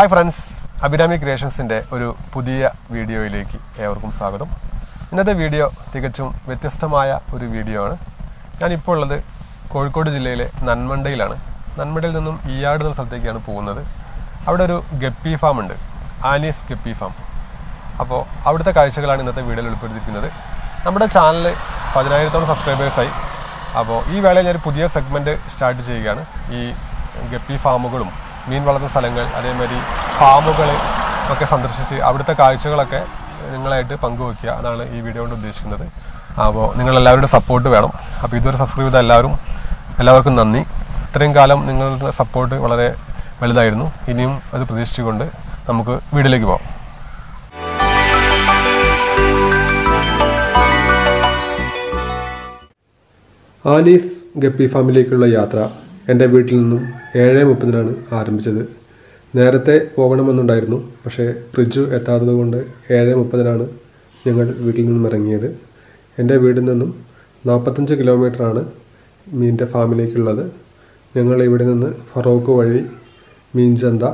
Hi friends Abhirami ക്രിയേഷൻസിൻ്റെ ഒരു പുതിയ വീഡിയോയിലേക്ക് ഏവർക്കും സ്വാഗതം ഇന്നത്തെ വീഡിയോ തികച്ചും വ്യത്യസ്തമായ ഒരു വീഡിയോ ആണ് ഞാനിപ്പോൾ ഉള്ളത് കോഴിക്കോട് ജില്ലയിലെ നന്മണ്ടയിലാണ് നന്മണ്ടയിൽ നിന്നും ഈയാട് എന്ന സ്ഥലത്തേക്കാണ് പോകുന്നത് അവിടെ ഒരു ഗപ്പി ഫാം ഉണ്ട് ആനീസ് ഗപ്പി ഫാം അപ്പോൾ അവിടുത്തെ കാഴ്ചകളാണ് ഇന്നത്തെ വീഡിയോയിൽ ഉൾപ്പെടുത്തിയിരിക്കുന്നത് നമ്മുടെ ചാനൽ പതിനായിരത്തോളം സബ്സ്ക്രൈബേഴ്സായി അപ്പോൾ ഈ വേളയിൽ ഞാൻ ഒരു പുതിയ സെഗ്മെൻറ്റ് സ്റ്റാർട്ട് ചെയ്യുകയാണ് ഈ ഗപ്പി ഫാമുകളും മീൻ വളർത്തുന്ന സ്ഥലങ്ങൾ അതേമാതിരി ഫാമുകൾ ഒക്കെ സന്ദർശിച്ച് അവിടുത്തെ കാഴ്ചകളൊക്കെ നിങ്ങളായിട്ട് പങ്കുവയ്ക്കുക അതാണ് ഈ വീഡിയോ കൊണ്ട് ഉദ്ദേശിക്കുന്നത് അപ്പോൾ നിങ്ങളെല്ലാവരുടെ സപ്പോർട്ട് വേണം അപ്പോൾ ഇതുവരെ സബ്സ്ക്രൈബ് ചെയ്ത എല്ലാവരും എല്ലാവർക്കും നന്ദി ഇത്രയും കാലം നിങ്ങളുടെ സപ്പോർട്ട് വളരെ വലുതായിരുന്നു ഇനിയും അത് പ്രതീക്ഷിച്ചുകൊണ്ട് നമുക്ക് വീഡിയോയിലേക്ക് പോകാം ആലീസ് ഗപ്പി ഫാമിലേക്കുള്ള യാത്ര എൻ്റെ വീട്ടിൽ നിന്നും ഏഴ് മുപ്പതിനാണ് ആരംഭിച്ചത് നേരത്തെ പോകണമെന്നുണ്ടായിരുന്നു പക്ഷേ ഫ്രിഡ്ജ് എത്താത്തത് കൊണ്ട് ഏഴ് മുപ്പതിനാണ് ഞങ്ങൾ വീട്ടിൽ നിന്നും ഇറങ്ങിയത് എൻ്റെ വീട്ടിൽ നിന്നും നാൽപ്പത്തഞ്ച് കിലോമീറ്ററാണ് മീനിൻ്റെ ഫാമിലേക്കുള്ളത് ഞങ്ങൾ ഇവിടെ നിന്ന് ഫറോക്ക് വഴി മീൻചന്ത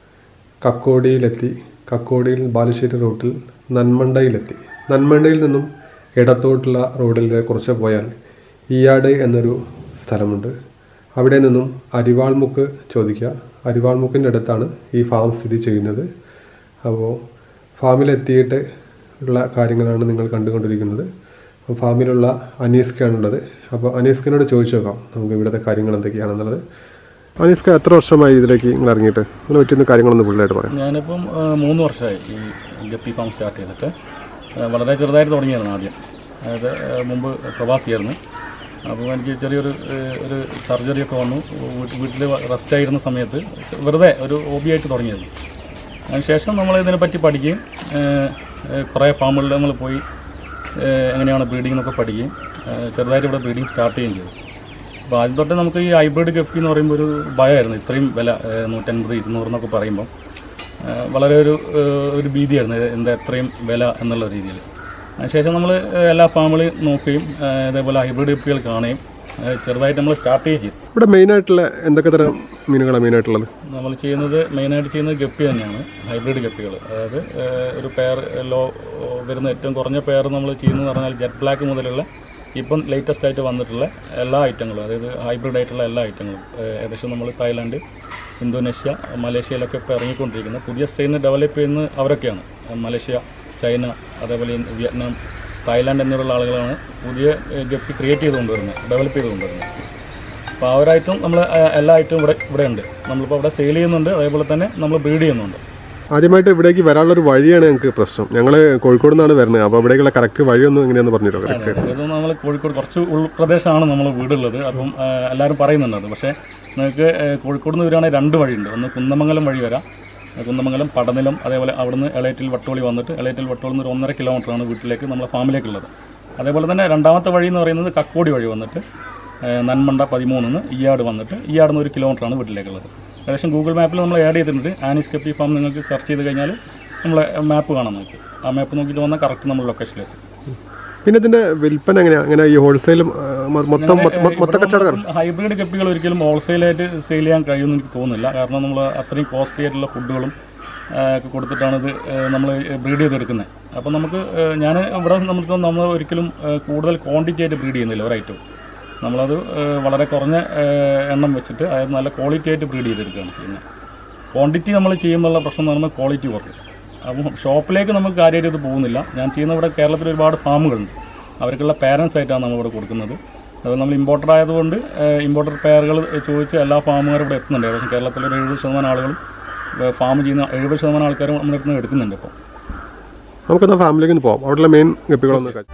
കക്കോടിയിലെത്തി കക്കോടിയിൽ ബാലുശ്ശേരി റൂട്ടിൽ നന്മണ്ടയിലെത്തി നന്മണ്ടയിൽ നിന്നും ഇടത്തോട്ടുള്ള റോഡിൽ കുറച്ച് പോയാൽ ഈയാട് എന്നൊരു സ്ഥലമുണ്ട് അവിടെ നിന്നും അരിവാൾമുക്ക് ചോദിക്കുക അരിവാൾമുക്കിൻ്റെ അടുത്താണ് ഈ ഫാം സ്ഥിതി ചെയ്യുന്നത് അപ്പോൾ ഫാമിലെത്തിയിട്ട് ഉള്ള കാര്യങ്ങളാണ് നിങ്ങൾ കണ്ടുകൊണ്ടിരിക്കുന്നത് അപ്പോൾ ഫാമിലുള്ള അനീസ്ക്കാണുള്ളത് അപ്പോൾ അനീസ്കിനോട് ചോദിച്ചു നോക്കാം നമുക്ക് ഇവിടുത്തെ കാര്യങ്ങൾ എന്തൊക്കെയാണെന്നുള്ളത് അനീസ്ക എത്ര വർഷമായി ഇതിലേക്ക് നിങ്ങൾ ഇറങ്ങിയിട്ട് അതിനെ പറ്റുന്ന കാര്യങ്ങളൊന്ന് ഫുള്ളായിട്ട് പറയാം ഞാനിപ്പം ആ, മൂന്ന് വർഷമായി ഈ ഗപ്പി ഫാം സ്റ്റാർട്ട് ചെയ്തിട്ട് ആ, വളരെ ചെറുതായിട്ട് തുടങ്ങിയായിരുന്നു ആദ്യം അതായത് ആ, മുമ്പ് പ്രവാസിയായിരുന്നു അപ്പോൾ എനിക്ക് ചെറിയൊരു ആ, ഒരു സർജറി ഒക്കെ വന്നു വീട്ടിൽ വീട്ടിൽ റെസ്റ്റ് ആയിരുന്ന സമയത്ത് വെറുതെ ഒരു ഹോബിയായിട്ട് തുടങ്ങിയത് അതിനുശേഷം നമ്മൾ ഇതിനെപ്പറ്റി പഠിക്കുകയും ആ, ആ, കുറേ ഫാമുകളിൽ നമ്മൾ പോയി ആ, എങ്ങനെയാണ് ബ്രീഡിംഗ് എന്നൊക്കെ പഠിക്കുകയും ആ, ചെറുതായിട്ട് ഇവിടെ ബ്രീഡിംഗ് സ്റ്റാർട്ട് ചെയ്യുകയും ചെയ്തു അപ്പോൾ ആദ്യം തൊട്ട് നമുക്ക് ഈ ഹൈബ്രിഡ് ഗപ്പി എന്ന് പറയുമ്പോൾ ഒരു ഭയമായിരുന്നു ഇത്രയും വില ഏഹ് നൂറ്റൻപത് ഇരുന്നൂറ് എന്നൊക്കെ പറയുമ്പം ഏഹ് വളരെ ഒരു ഏഹ് ഒരു ഭീതിയായിരുന്നു ഇത് എന്താ എത്രയും വില എന്നുള്ള രീതിയിൽ അതിനുശേഷം നമ്മൾ എല്ലാ ഫാമുകളും നോക്കുകയും ഏഹ് ഇതേപോലെ ഹൈബ്രിഡ് ഗപ്പികൾ കാണുകയും ഏഹ് ചെറുതായിട്ട് നമ്മൾ സ്റ്റാർട്ട് ചെയ്യുകയും ചെയ്തു ഇവിടെ മെയിനായിട്ടുള്ള എന്തൊക്കെ തരം മീനുകളാണ് മെയിനായിട്ടുള്ളത് നമ്മൾ ചെയ്യുന്നത് മെയിനായിട്ട് ചെയ്യുന്നത് ഗപ്പി തന്നെയാണ് ഹൈബ്രിഡ് ഗപ്പികൾ അതായത് ഏഹ് ഒരു പെയർ ലോ വരുന്ന ഏറ്റവും കുറഞ്ഞ പെയർ നമ്മൾ ചെയ്യുന്നത് പറഞ്ഞാൽ ജെറ്റ് ബ്ലാക്ക് മുതലുള്ള ഇപ്പം ലേറ്റസ്റ്റ് ആയിട്ട് വന്നിട്ടുള്ള എല്ലാ ഐറ്റങ്ങളും അതായത് ഹൈബ്രിഡ് ആയിട്ടുള്ള എല്ലാ ഐറ്റങ്ങളും ഏഹ് ഏകദേശം നമ്മൾ തായ്ലാൻഡ് ഇന്തോനേഷ്യ മലേഷ്യയിലൊക്കെ ഇപ്പോൾ ഇറങ്ങിക്കൊണ്ടിരിക്കുന്ന പുതിയ സ്ട്രെയിൻ ഡെവലപ്പ് ചെയ്യുന്ന അവരൊക്കെയാണ് ഏഹ് മലേഷ്യ ചൈന അതേപോലെ ഇൻ- വിയറ്റ്നാം തായ്ലാൻഡ് എന്നിവരുള്ള ആളുകളാണ് പുതിയ ഏഹ് ഗപ്പി ക്രിയേറ്റ് ചെയ്ത് കൊണ്ടുവരുന്നത് ഡെവലപ്പ് ചെയ്ത് കൊണ്ടുവരുന്നത് അപ്പോൾ അവരായിട്ടും നമ്മൾ എല്ലാ ഐറ്റവും ഇവിടെ ഇവിടെ ഉണ്ട് നമ്മളിപ്പോൾ അവിടെ സെയിൽ ചെയ്യുന്നുണ്ട് അതേപോലെ തന്നെ നമ്മൾ ബ്രീഡ് ചെയ്യുന്നുണ്ട് ആദ്യമായിട്ട് ഇവിടേക്ക് വരാനുള്ള ഒരു വഴിയാണ് ഞങ്ങൾക്ക് പ്രശ്നം ഞങ്ങൾ കോഴിക്കോട് നിന്നാണ് വരുന്നത് അപ്പോൾ ഇവിടേക്കുള്ള കറക്റ്റ് വഴിയൊന്നും എങ്ങനെയാണെന്ന് പറഞ്ഞു തരുമോ കറക്റ്റ് ഇത് നമ്മൾ കോഴിക്കോട് കുറച്ച് ഉൾപ്രദേശമാണ് നമ്മൾ വീടുള്ളത് അപ്പം ആ, എല്ലാവരും പറയുന്നുണ്ട് അത് പക്ഷേ നിങ്ങൾക്ക് ആ, കോഴിക്കോട് നിന്ന് വരികയാണെങ്കിൽ രണ്ട് വഴിയുണ്ട് ഒന്ന് കുന്നമംഗലം വഴി വരാം ആ, കുന്നമംഗലം പടനിലം അതേപോലെ അവിടുന്ന് എളേറ്റിൽ വട്ടോളി വന്നിട്ട് എളേറ്റിൽ വട്ടോളി നിന്ന് ഒരു ഒന്നര കിലോമീറ്ററാണ് വീട്ടിലേക്ക് നമ്മളെ ഫാമിലേക്കുള്ളത് അതേപോലെ തന്നെ രണ്ടാമത്തെ വഴി എന്ന് പറയുന്നത് കക്കോടി വഴി വന്നിട്ട് ആ, നന്മണ്ട പതിമൂന്നിന്ന് ഈയാട് വന്നിട്ട് ഈയാട് നിന്ന് ഒരു കിലോമീറ്ററാണ് വീട്ടിലേക്കുള്ളത് ഏകദേശം ഗൂഗിൾ മാപ്പിൽ നമ്മൾ ആഡ് ചെയ്തിട്ടുണ്ട് ആനിസ് കപ്പി ഫാം നിങ്ങൾക്ക് സെർച്ച് ചെയ്ത് കഴിഞ്ഞാൽ നമ്മളെ മാപ്പ് കാണാൻ നോക്കി ആ മാപ്പ് നോക്കിയിട്ട് വന്നാൽ കറക്റ്റ് നമ്മൾ ലൊക്കേഷനിലെത്തും പിന്നെ ഇതിന്റെ വിൽപ്പന എങ്ങനെയാ അങ്ങനെ ഈ ഹോൾസെയിലും മൊത്തം മൊത്ത- മൊത്ത കച്ചവടം ഹൈബ്രിഡ് കപ്പികൾ ഒരിക്കലും ഹോൾസെയിലായിട്ട് സെയിൽ ചെയ്യാൻ കഴിയുമെന്ന് എനിക്ക് തോന്നുന്നില്ല കാരണം നമ്മൾ അത്രയും കോസ്റ്റ്ലി ആയിട്ടുള്ള ഫുഡുകളും ആ, ഒക്കെ കൊടുത്തിട്ടാണ് ഇത് നമ്മൾ ബ്രീഡ് ചെയ്തെടുക്കുന്നത് അപ്പോൾ നമുക്ക് ഞാൻ ഇവിടെ നമ്മൾ നമ്മൾ ഒരിക്കലും ആ, കൂടുതൽ ക്വാണ്ടിറ്റി ആയിട്ട് ബ്രീഡ് ചെയ്യുന്നില്ല ഒരൈറ്റം നമ്മളത് ആ, വളരെ കുറഞ്ഞ ആ, എണ്ണം വെച്ചിട്ട് അതായത് നല്ല ക്വാളിറ്റി ആയിട്ട് ബ്രീഡ് ചെയ്തെടുക്കുകയാണ് ചെയ്യുന്നത് ക്വാണ്ടിറ്റി നമ്മൾ ചെയ്യുമ്പോഴുള്ള പ്രശ്നം എന്ന് പറയുമ്പോൾ ക്വാളിറ്റി കുറയും അപ്പം ഷോപ്പിലേക്ക് നമുക്ക് കാര്യമായിട്ട് ഇത് പോകുന്നില്ല ഞാൻ ചെയ്യുന്ന ഇവിടെ കേരളത്തിൽ ഒരുപാട് ഫാമുകളുണ്ട് അവർക്കുള്ള പാരൻസ് ആയിട്ടാണ് നമ്മൾ ഇവിടെ കൊടുക്കുന്നത് അത് നമ്മൾ ഇമ്പോർട്ടർ ആയതുകൊണ്ട് ഇമ്പോർട്ടർ പെയറുകൾ ചോദിച്ച് എല്ലാ ഫാമുകാരും ഇവിടെ എത്തുന്നുണ്ട് ഏകദേശം കേരളത്തിൽ ഒരു എഴുപത് ശതമാനം ആളുകളും ഫാം ചെയ്യുന്ന എഴുപത് ശതമാനം ആൾക്കാരും നമ്മുടെ അടുത്ത് നിന്ന് എടുക്കുന്നുണ്ട് ഇപ്പോൾ നമുക്കെന്നാ ഫാമിലിക്ക് ഒന്ന് പോവാം അവിടെയുള്ള മെയിൻ ഗപ്പികളൊന്നും കാ-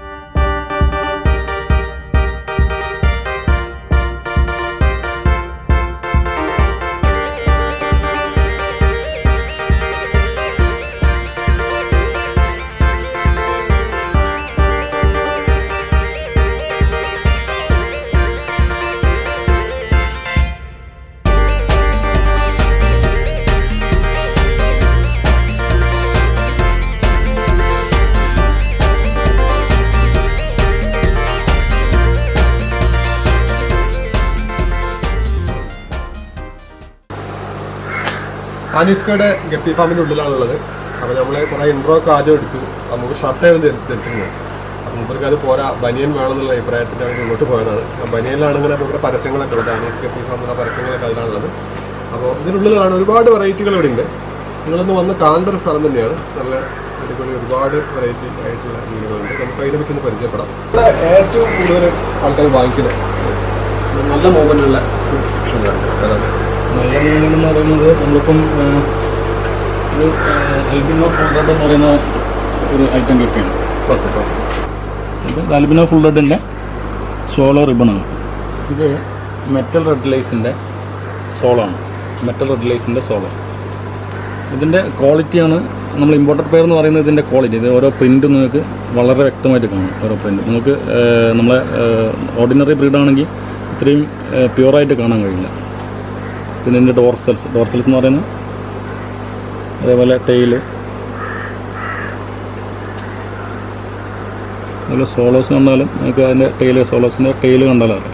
അനീസ്കയുടെ ഗപ്പി ഫാമിൻ്റെ ഉള്ളിലാണുള്ളത് അപ്പോൾ നമ്മൾ കുറേ ഇൻട്രോ ഒക്കെ ആദ്യം എടുത്തു നമുക്ക് ഷർട്ടായിരുന്നു ധരി- ധരിച്ചിരുന്നത് അപ്പോൾ മുമ്പർക്ക് അത് പോരാ ബനിയൻ വേണമെന്നുള്ള അഭിപ്രായത്തിൽ അവർ മുന്നോട്ട് പോയതാണ് ആ ബനിയനിലാണ് ഇങ്ങനെ ഇവിടെ പരസ്യങ്ങളൊക്കെ ഉള്ളത് അനീസ് ഗപ്പി ഫാമിലുള്ള പരസ്യങ്ങളൊക്കെ അതിലാണുള്ളത് അപ്പോൾ ഇതിനുള്ളിലാണ് ഒരുപാട് വെറൈറ്റികൾ ഇവിടെ ഉണ്ട് നിങ്ങളൊന്ന് വന്ന് കാണേണ്ട ഒരു സ്ഥലം തന്നെയാണ് നല്ല അടിപൊളി ഒരുപാട് വെറൈറ്റി ആയിട്ടുള്ള മീനുകളുണ്ട് നമുക്ക് അതിനെ പറ്റി ഒന്ന് പരിചയപ്പെടാം ഇവിടെ ഏറ്റവും കൂടുതൽ ആൾക്കാർ വാങ്ങിക്കുന്നത് നല്ല മൂവ്മെൻ്റുള്ള ഫിഷുകളാണ് അതാണ് നല്ല മീനുകൾ എന്ന് പറയുന്നത് നമ്മളിപ്പം ആ, ഒരു അൽബിനോ ഫുൾ റെഡ് എന്ന് പറയുന്ന ഒരു ഐറ്റം കിട്ടിയാണ് ഓക്കെ ഓക്കെ ഇത് അൽബിനോ ഫുൾ റെഡിൻ്റെ സോളോ റിബണാണ് ഇത് മെറ്റൽ റെഡ് ലൈസിൻ്റെ സോളാണ് മെറ്റൽ റെഡ് ലൈസിൻ്റെ സോളോ ഇതിൻ്റെ ക്വാളിറ്റിയാണ് നമ്മൾ ഇമ്പോർട്ടഡ് പെയർ എന്ന് പറയുന്നത് ഇതിൻ്റെ ക്വാളിറ്റി ഇത് ഓരോ പ്രിൻറ്റും നിങ്ങൾക്ക് വളരെ വ്യക്തമായിട്ട് കാണും ഓരോ പ്രിൻറ്റ് നമുക്ക് ഏഹ്, നമ്മളെ ഓർഡിനറി ബ്രീഡാണെങ്കിൽ ഇത്രയും പ്യുവറായിട്ട് കാണാൻ കഴിയില്ല പിന്നെ ഇതിൻ്റെ ഡോർസൽസ് ഡോർസൽസ് എന്ന് പറയുന്നത് അതേപോലെ ടെയില് അതുപോലെ സോളോസ് കണ്ടാലും നമുക്ക് അതിൻ്റെ ടെയില് സോളോസിൻ്റെ ടെയില് കണ്ടാലും അറിയാം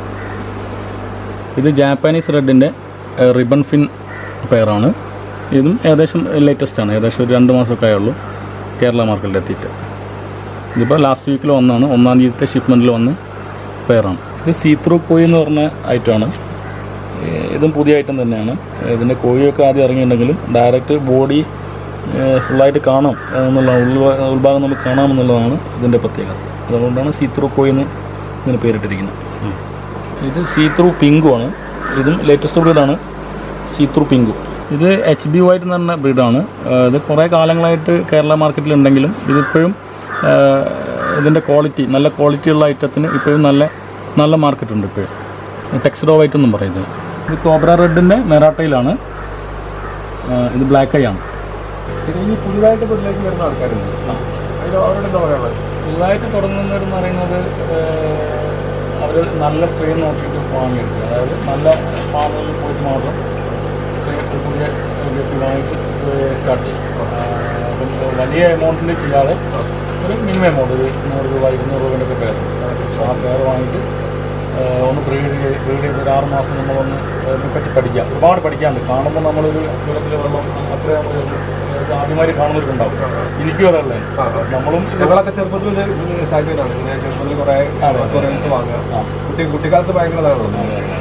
ഇത് ജാപ്പാനീസ് റെഡിൻ്റെ റിബൺ ഫിൻ പെയറാണ് ഇതും ഏകദേശം ലേറ്റസ്റ്റ് ആണ് ഏകദേശം ഒരു രണ്ട് മാസമൊക്കെ ആയുള്ളൂ കേരള മാർക്കറ്റിൽ എത്തിയിട്ട് ഇതിപ്പോൾ ലാസ്റ്റ് വീക്കിൽ വന്നാണ് ഒന്നാം തീയതിത്തെ ഷിപ്മെൻറ്റിൽ വന്ന് പെയറാണ് ഇത് സീത്രൂ കോയി എന്ന് പറഞ്ഞ ഐറ്റമാണ് ഇതും പുതിയ ഐറ്റം തന്നെയാണ് ഇതിൻ്റെ കോഴിയൊക്കെ ആദ്യം ഇറങ്ങിയിട്ടുണ്ടെങ്കിലും ഡയറക്റ്റ് ബോഡി ഫുള്ളായിട്ട് കാണാം എന്നുള്ള ഉൾഭാ- ഉൾഭാഗം നമുക്ക് കാണാമെന്നുള്ളതാണ് ഇതിൻ്റെ പ്രത്യേകത അതുകൊണ്ടാണ് സീത്രൂ കോയി എന്ന് ഇതിന് പേരിട്ടിരിക്കുന്നത് ഉം. ഇത് സീത്രൂ പിങ്കു ആണ് ഇതും ലേറ്റസ്റ്റ് ബ്രീഡാണ് സീത്രൂ പിങ്കു ഇത് എച്ച് ബി വൈറ്റ് എന്ന് പറഞ്ഞ ബ്രീഡാണ് ഇത് കുറേ കാലങ്ങളായിട്ട് കേരള മാർക്കറ്റിൽ ഉണ്ടെങ്കിലും ഇതിപ്പോഴും ഇതിൻ്റെ ക്വാളിറ്റി നല്ല ക്വാളിറ്റിയുള്ള ഐറ്റത്തിന് ഇപ്പോഴും നല്ല നല്ല മാർക്കറ്റ് ഉണ്ട് ഇപ്പോഴും ടെക്സ്റ്റഡോ വൈറ്റ് എന്നും പറയുന്നത് ഇത് കോബ്ര റെഡിൻ്റെ മെറാട്ടയിലാണ് ഇത് ബ്ലാക്ക് ഐ ആണ് പിന്നെ ഇനി പുതുതായിട്ട് പുതിലേക്ക് വരുന്ന ആൾക്കാരുണ്ട് അതിൽ അവരോട് എന്താ പറയാനുള്ളത് പുതുതായിട്ട് തുടങ്ങുന്നവരെന്ന് പറയുന്നത് അവർ നല്ല സ്ട്രെയിൻ നോക്കിയിട്ട് വാങ്ങിയെടുക്കുക അതായത് നല്ല ഫാമുകളിൽ പോയിട്ട് മാത്രം സ്ട്രെയിൻ പുതിയ ഗപ്പി വാങ്ങിയിട്ട് സ്റ്റാർട്ട് ചെയ്യും അപ്പം വലിയ എമൗണ്ടിൽ ചെയ്യാതെ ഒരു മിനിമം എമൗണ്ട് ഒരു നൂറ് രൂപ ഇരുന്നൂറ് രൂപേൻ്റെ ഒക്കെ പേര് ആ പേര് വാങ്ങിയിട്ട് ആ, ഒന്ന് ബ്രീഡ് ചെയ്ത് ബ്രീഡ് ചെയ്ത് ഒരു ആറ് മാസം നമ്മളൊന്ന് ഇതിനെപ്പറ്റി പഠിക്കാം ഒരുപാട് പഠിക്കാനുണ്ട് കാണുമ്പോൾ നമ്മളൊരു കുളത്തിലെ വെള്ളം അത്ര നമ്മൾ ആദ്യമായി കാണുന്നവർക്കുണ്ടാവും എനിക്കും അതല്ലേ ആ, ആ. നമ്മളും ഇത് ഞങ്ങളൊക്കെ ചെറുപ്പത്തിൽ ഇത് സ്റ്റാർട്ട് ചെയ്തതാണ് ഇങ്ങനെ ചെറുപ്പത്തിൽ കുറേ അക്വറിയംസ് വാങ്ങുക ആ. കുട്ടി കുട്ടിക്കാലത്ത് ഭയങ്കര ഇതാണല്ലോ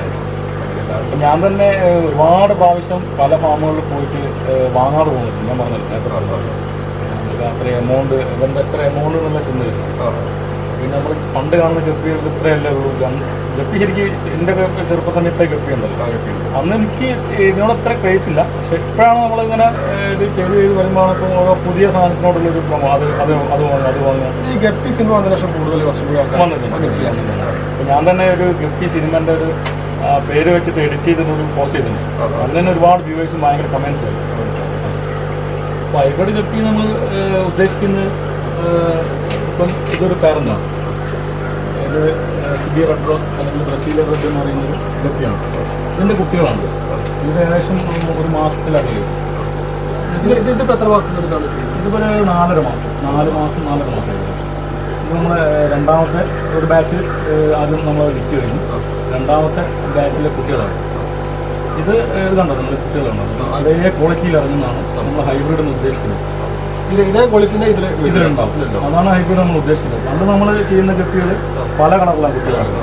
അപ്പൊ ഞാൻ തന്നെ ഏഹ്, ഒരുപാട് പ്രാവശ്യം പല ഫാമുകളിൽ പോയിട്ട് ഏഹ്, വാങ്ങാതെ പോകുന്നുണ്ട് ഞാൻ പറഞ്ഞല്ലോ നേരത്തെ പറഞ്ഞല്ലോ. നമുക്ക് അത്ര എമൗണ്ട് ഇവൻ്റെ എത്ര എമൗണ്ട് എന്നുള്ള ചിന്തയില്ല ആ. പിന്നെ നമ്മൾ പണ്ട് കാണുന്ന ഗപ്പികൾക്ക് ഇത്രയല്ലേ ഉള്ളൂ ഗൺ- ഗപ്പി ശരിക്കും എൻ്റെ ഒക്കെ ചെറുപ്പ സമയത്തെ ഗപ്പി ഉണ്ടല്ലോ അന്ന് എനിക്ക് ഇതിനോട് അത്ര ക്രേസ് ഇല്ല പക്ഷെ ഇപ്പോഴാണ് നമ്മളിങ്ങനെ ഏഹ്, ഇത് ചെയ്ത് ചെയ്ത് വരുമ്പോൾ ഇപ്പോൾ ഓരോ പുതിയ സാധനത്തിനോടുള്ളൊരു പ്രമോ അത് അത് അത് വാങ്ങുക അത് വാങ്ങുക ഈ ഗപ്പി സിനിമ വന്ന ശേഷം കൂടുതൽ കുറച്ചും കൂടി ആൾക്കാർ വന്നിട്ടുണ്ട് അപ്പൊ ഞാൻ തന്നെ ഒരു ഗപ്പി സിനിമന്റെ ഒരു ആ, പേര് വെച്ചിട്ട് എഡിറ്റ് ചെയ്തിട്ട് ഒരു പോസ്റ്റ് ചെയ്തിട്ടുണ്ട് അതിന് തന്നെ ഒരുപാട് വ്യൂവേഴ്സും ഭയങ്കര കമന്റ്സ് ആയി അപ്പൊ അയക്കോട് ഗപ്പി നമ്മൾ ഉദ്ദേശിക്കുന്നത് ഏഹ്, ഇപ്പം ഇതൊരു പാരന്റാണ് ഇത് സിബി റെഡ് റോസ് അല്ലെങ്കിൽ ബ്രസീലിയൻ റെഡ് എന്ന് പറയുന്നത് ഗപ്പിയാണ് ഇതിന്റെ കുട്ടികളാണ് ഇത് ഏകദേശം ഒരു മാസത്തിലധികം ഇത് ഇതിപ്പോ എത്ര മാസം എടുത്താണ് ചെയ്യുന്നത് ഇതുപോലെ ഒരു നാലര മാസം നാല് മാസം നാലര മാസം ഏകദേശം. ഇത് നമ്മൾ രണ്ടാമത്തെ ഒരു ബാച്ചിൽ ആദ്യം നമ്മൾ വിറ്റ് കഴിഞ്ഞു രണ്ടാമത്തെ ബാച്ചിലെ കുട്ടികളാണ് ഇത് ഏഹ്, ഇത് കണ്ടോ നിങ്ങൾ കുട്ടികളുണ്ടോ അതേ ക്വാളിറ്റിയിൽ ഇറങ്ങുന്നതാണ് നമ്മൾ ഹൈബ്രിഡ് എന്ന് ഉദ്ദേശിക്കുന്നത് ഇത് ഇതേ ക്വാളിറ്റിന്റെ ഇതിൽ ഇതിലുണ്ടാവും അതാണ് ഹൈബ്രിഡ് നമ്മൾ ഉദ്ദേശിക്കുന്നത് പണ്ട് നമ്മൾ ചെയ്യുന്ന കുട്ടികൾ പല കളറുള്ള കുട്ടികളാണ്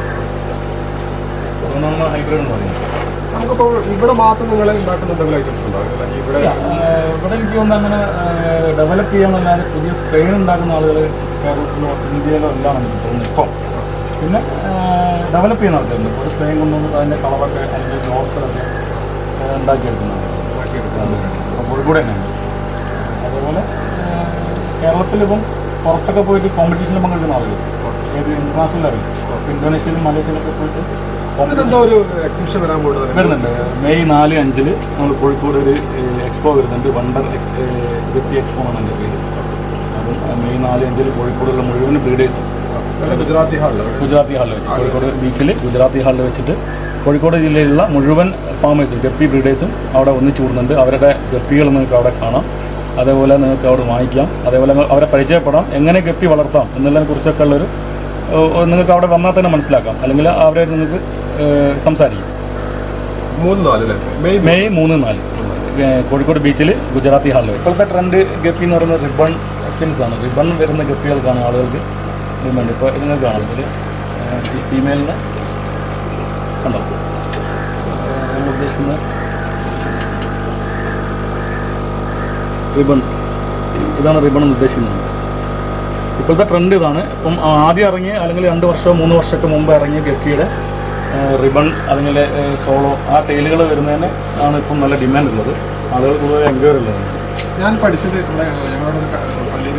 അതുകൊണ്ട് നമ്മൾ ഹൈബ്രിഡ് എന്ന് പറയുന്നത് നമുക്കിപ്പോ ഇവിടെ മാത്രം നിങ്ങൾ ഉണ്ടാക്കുന്ന എന്തെങ്കിലും ഐറ്റംസ് ഉണ്ടാവില്ല ഇവിടെ ഇല്ല, ഏഹ്, ഇവിടെ എനിക്ക് തോന്നുന്നു അങ്ങനെ ഡെവലപ്പ് ചെയ്യാന്നല്ലാതെ പുതിയ സ്ട്രെയിൻ ഉണ്ടാക്കുന്ന ആളുകൾ കേരളത്തിലോ ഇന്ത്യയിലോ എല്ലാം എനിക്ക് തോന്നുന്നു ഇപ്പം പിന്നെ ഡെവലപ്പ് ചെയ്യുന്ന ആൾക്കാരുണ്ട് ഒരു സ്ട്രെയിൻ കൊണ്ടുവന്ന് അതിൻ്റെ കളറൊക്കെ അതിൻ്റെ ഡോർസലൊക്കെ ഉണ്ടാക്കിയെടുക്കുന്നതാണ് അപ്പോൾ കോഴിക്കോട് തന്നെയാണ് അതേപോലെ ഏഹ്, കേരളത്തിലിപ്പം പുറത്തൊക്കെ പോയിട്ട് കോമ്പറ്റീഷനിൽ പങ്കെടുക്കുന്ന ആളുകൾ ഏത് ഇൻ്റർനാഷണൽ ലെവൽ ഇപ്പോൾ ഇന്തോനേഷ്യയിലും മലേഷ്യയിലൊക്കെ പോയിട്ട് competition ഇതിനെന്തോ ഒരു എക്സിബിഷൻ വരാൻ പോകുന്നത് വരുന്നുണ്ട് മെയ് നാല് അഞ്ചില് നമ്മൾ കോഴിക്കോട് ഒരു എക്സ്പോ വരുന്നുണ്ട് വണ്ടർ എക്സ് ഗപ്പി എക്സ്പോ ആണ് എൻ്റെ പേര് അതും ആ, മെയ് നാല് അഞ്ചില് കോഴിക്കോടുള്ള മുഴുവൻ ബ്രീഡേഴ്സും ഗുജറാത്തി ഹാളിൽ ഗുജറാത്തി ഹാളിൽ വെച്ച് കോഴിക്കോട് ബീച്ചിൽ ഗുജറാത്തി ഹാളിൽ വെച്ചിട്ട് കോഴിക്കോട് ജില്ലയിലുള്ള മുഴുവൻ ഫാമേഴ്സും ഗപ്പി ബ്രീഡേഴ്സും അവിടെ ഒന്നിച്ചു കൂടുന്നുണ്ട് അവരുടെ ഗപ്പികൾ നിങ്ങൾക്ക് അവിടെ കാണാം അതേപോലെ നിങ്ങൾക്ക് അവിടെ വാങ്ങിക്കാം അതേപോലെ നിങ്ങൾ അവരെ പരിചയപ്പെടാം എങ്ങനെ ഗപ്പി വളർത്താം എന്നുള്ളതിനെ കുറിച്ചൊക്കെ ഉള്ളൊരു ഏഹ്, നിങ്ങൾക്ക് അവിടെ വന്നാൽ തന്നെ മനസ്സിലാക്കാം അല്ലെങ്കിൽ അവരെ നിങ്ങൾക്ക് ഏഹ്, സംസാരിക്കാം മൂന്ന് നാല് അല്ലേ മെയ് മെയ് മൂന്ന് നാല് ഏഹ്, കോഴിക്കോട് ബീച്ചിൽ ഗുജറാത്തി ഹാളിൽ ഇപ്പോഴത്തെ ട്രെൻഡ് ഗപ്പി എന്ന് പറയുന്നത് റിബൺ ഫിൻസ് ആണ് റിബൺ വരുന്ന ഗപ്പികൾക്കാണ് ആളുകൾക്ക് ഡിമാൻഡ് ഇപ്പോൾ നിങ്ങൾക്ക് കാണാം ഇതിൽ ഈ ഫീമെയിലിന് കണ്ടോ ഏഹ്, നമ്മൾ ഉദ്ദേശിക്കുന്ന റിബൺ ഇതാണ് റിബൺ എന്ന് ഉദ്ദേശിക്കുന്നത് ഇപ്പോഴത്തെ ട്രെൻഡ് ഇതാണ് ഇപ്പം ആദ്യം ഇറങ്ങിയ അല്ലെങ്കിൽ രണ്ട് വർഷമോ മൂന്ന് വർഷമൊക്കെ മുമ്പ് ഇറങ്ങിയ ഗപ്പിയുടെ റിബൺ അല്ലെങ്കിൽ സോളോ ആ ടൈലുകൾ വരുന്നതിന് ആണ് ഇപ്പം നല്ല ഡിമാൻഡ് ഉള്ളത് ആളുകൾ കൂടുതൽ എൻക്വയറി ഉള്ളത് ഞാൻ പഠിച്ചത് ഇവിടെ ഞങ്ങളോട് പള്ളിയിൽ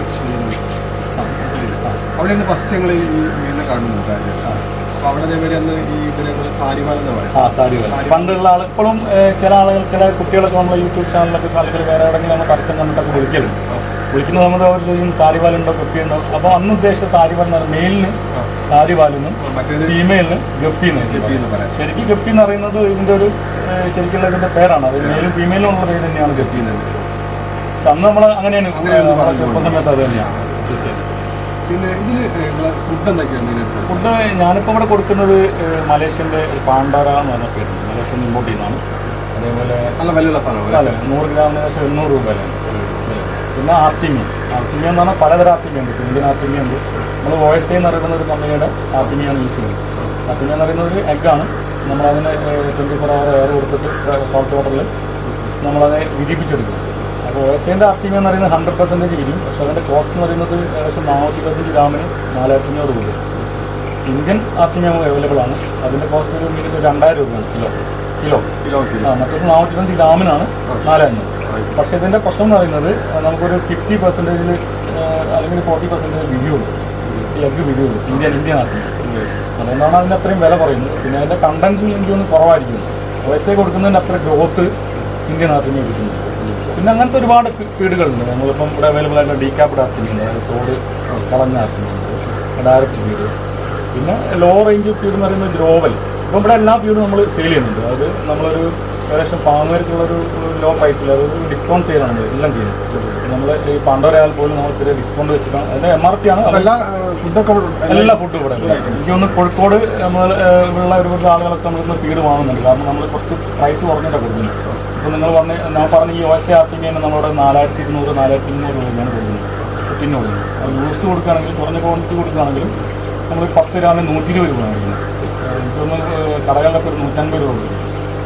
അവിടെ നിന്ന് ഫസ്റ്റ് ഞങ്ങൾ ഈ മീനിനെ കാണുന്നുണ്ട് അപ്പോൾ അവിടെ അതേമാതിരി അന്ന് ഈ ഇതിനെ സാരിവാല എന്ന് പറയും ആ സാരി പണ്ടുള്ള ആൾ ഇപ്പോഴും ഏഹ്, ചില ആളുകൾ ചില കുട്ടികളൊക്കെ നമ്മളെ യൂട്യൂബ് ചാനലൊക്കെ അല്ലെങ്കിൽ വേറെ എവിടെയെങ്കിലും നമ്മൾ പരസ്യം കണ്ടിട്ടൊക്കെ വിളിക്കലുണ്ട് വിളിക്കുന്ന സമയത്ത് അവർ ചോദിക്കും സാരിവാലുണ്ടോ കുപ്പിയുണ്ടോ അപ്പോൾ അന്ന് ഉദ്ദേശിച്ച സാരിവാൽ എന്ന് പറഞ്ഞാൽ മെയിലിന് സാരിവാലെന്നും മറ്റേത് ഫീമെയിലിന് ഗപ്പി എന്ന് ഗപ്പി എന്ന് പറയാം ശരിക്കും ഗപ്പി എന്ന് പറയുന്നത് ഇതിന്റെ ഒരു ഏഹ്, ശരിക്കുള്ള ഇതിന്റെ പേരാണ് അത് മെയിലും ഫീമെയിലും ഉള്ള പേര് തന്നെയാണ് ഗപ്പി എന്നത് പക്ഷെ അന്ന് നമ്മൾ അങ്ങനെയാണ് അങ്ങനെയായിരുന്നു നമ്മളെ പറഞ്ഞത്. ചെറുപ്പ സമയത്ത് അത് തന്നെയാണ് തീർച്ചയായിട്ടും പിന്നെ ഇതിൽ നിങ്ങളെ ഫുഡ് എന്തൊക്കെയാണ് ഇതിനകത്ത് ഫുഡ് ഞാനിപ്പോൾ ഇവിടെ കൊടുക്കുന്നത് ഏഹ്, മലേഷ്യൻ്റെ പാണ്ടാര എന്ന് പറഞ്ഞ പേരുണ്ട് മലേഷ്യൻ ഇമ്പോർട്ട് ചെയ്യുന്നതാണ് അതേപോലെ നല്ല വിലയുള്ള സാധനമാണ് അല്ല നൂറ് ഗ്രാമിന് ഏകദേശം എണ്ണൂറ് രൂപ വിലയാണ് പിന്നെ ആർട്ടിമി ആർട്ടിമി എന്ന് പറഞ്ഞാൽ പലതരം ആർട്ടിമി ഉണ്ട് ഇപ്പോൾ ഇന്ത്യൻ ആർട്ടിമി ഉണ്ട് നമ്മൾ വോയിസ് എന്ന് പറയുന്ന ഒരു കമ്പനിയുടെ ആർട്ടിമിയാണ് യൂസ് ചെയ്യുന്നത് ആർട്ടിമി എന്ന് പറയുന്നത് ഒരു എഗ്ഗാണ് നമ്മളതിന് ട്വൻറ്റി ഫോർ അവർ എയർ കൊടുത്തിട്ട് സോൾട്ട് വാട്ടറിൽ നമ്മളതിനെ വിരിപ്പിച്ചെടുക്കും അപ്പോൾ വോയിസിൻ്റെ ആർട്ടിമി എന്ന് പറയുന്നത് ഹൺഡ്രഡ് പെർസെൻറ്റേജ് വിരിയും പക്ഷേ അതിൻ്റെ കോസ്റ്റ് എന്ന് പറയുന്നത് ഏകദേശം നാനൂറ്റി പതിനഞ്ച് ഗ്രാമിന് നാലായിരത്തി അഞ്ഞൂറ് രൂപ ഇന്ത്യൻ ആർട്ടിമി നമുക്ക് അവൈലബിൾ ആണ് അതിൻ്റെ കോസ്റ്റ് ഒരു മിനിറ്റ് രണ്ടായിരം രൂപയാണ് കിലോ കിലോ കിലോ കിലോ ആ മറ്റൊരു നാനൂറ്റി ഗ്രാമിനാണ് നാലായിരം പക്ഷേ ഇതിൻ്റെ പ്രശ്നം എന്ന് പറയുന്നത് ആ, നമുക്കൊരു ഫിഫ്റ്റി പെർസെൻറ്റേജിൽ അല്ലെങ്കിൽ ഫോർട്ടി പെർസെൻറ്റേജ് വിരിയുള്ളൂ ഈ എഗ് വിരിയുള്ളൂ ഇന്ത്യൻ ഇന്ത്യൻ ആക്കി അതുകൊണ്ടാണ് അതിന് അത്രയും വില പറയുന്നത് പിന്നെ അതിൻ്റെ കണ്ടൻസും എനിക്ക് ഒന്ന് കുറവായിരിക്കും വയസ്സേ കൊടുക്കുന്നതിന് അത്ര ഗ്രോത്ത് ഇന്ത്യൻ ആർട്ടിനെ കിട്ടുന്നു പിന്നെ അങ്ങനത്തെ ഒരുപാട് ഫീഡുകളുണ്ട് നമ്മളിപ്പം ഇവിടെ അവൈലബിൾ ആയിട്ടുള്ള ഡീകാപ്ഡ് ആർട്ടിനുണ്ട് അതായത് തോട് കളഞ്ഞ ആർട്ടിനുണ്ട് ഡയറക്റ്റ് ഫീഡ് പിന്നെ ലോ റേഞ്ച് ഫീഡ് എന്ന് പറയുന്നത് ഗ്രോവൽ ഇപ്പം ഇവിടെ എല്ലാ ഫീഡും നമ്മൾ സെയിൽ ചെയ്യുന്നുണ്ട് അത് നമ്മളൊരു ഏകദേശം പാങ്ങുകാർക്കുള്ളൊരു ലോ പ്രൈസിൽ അതൊരു ഡിസ്കൗണ്ട് സെയിലാണ് നമ്മൾ എല്ലാം ചെയ്യുന്നത് നമ്മൾ ഈ പണ്ടൊരാൾ പോലും നമ്മൾ ചെറിയ ഡിസ്കൗണ്ട് വെച്ചിട്ടാണ് അതിൻ്റെ എം ആർ പി ആണ് അത് എല്ലാ ഫുഡൊക്കെ എല്ലാ ഫുഡും ഇവിടെ ഉണ്ട്. എനിക്ക് ഒന്ന് കോഴിക്കോട് നമ്മൾ ഉള്ള ഒരുപാട് ആളുകളൊക്കെ നമ്മളിന്ന് ഫീഡ് വാങ്ങുന്നുണ്ട് കാരണം നമ്മൾ കുറച്ച് പ്രൈസ് കുറഞ്ഞിട്ടാണ് കൊടുക്കുന്നത് ഇപ്പോൾ നിങ്ങൾ പറഞ്ഞ ഞാൻ പറഞ്ഞ ഈ ഒ എസ് ആർട്ടിങ് തന്നെ നമ്മളോട് നാലായിരത്തി ഇരുന്നൂറ് നാലായിരത്തി ഇരുന്നൂറ് രൂപയാണ് കൊടുക്കുന്നത് ടിന്ന് കൊടുക്കുന്നത് അത് യൂസ് കൊടുക്കുകയാണെങ്കിൽ കുറഞ്ഞ ക്വാണ്ടിറ്റി കൊടുക്കുകയാണെങ്കിലും നമ്മൾ പത്ത് ഗ്രാമിന് നൂറ്റി ഇരുപത് രൂപയാണ് കൊടുക്കുന്നത് എനിക്കൊന്ന് കടകളിലൊക്കെ ഒരു നൂറ്റൻപത് രൂപ കൊടുക്കും